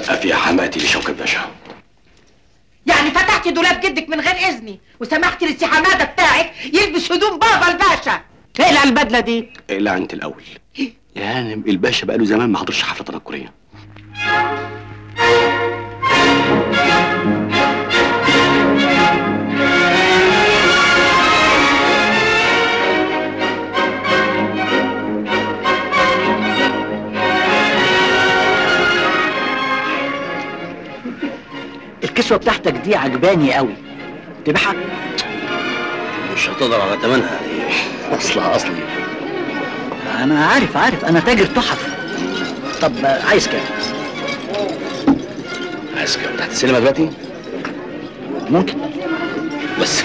سقفي يا حماتي لشوكة باشا يعني فتحتي دولاب جدك من غير اذني وسمحتي للسي حماده بتاعك يلبس هدوم بابا الباشا اقلع البدله دي اقلع انت الاول يا هانم الباشا بقاله زمان ما حضرش حفله تنكريه الكسوه بتاعتك دي عجباني قوي تبيعها مش هتقدر على ثمنها اصلها اصلي انا عارف عارف انا تاجر تحف طب عايز كام عايز كام تحت السينما دلوقتي ممكن بس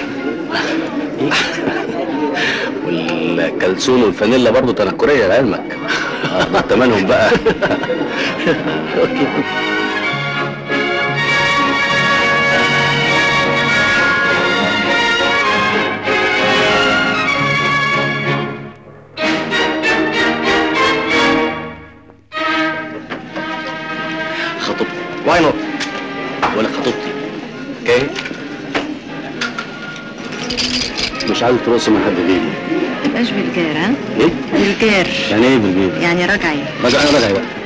والكلسون والفانيلا برضه تنكريه لعلمك آه، تمنهم بقى خطيبتي واي نوت ولا خطيبتي اوكي مش عايز ترقص من حد غيري تبقاش بالجار ها؟ ايه؟ بالجار يعني ايه بالجيب؟ يعني رجعي رجع انا رجعي بقى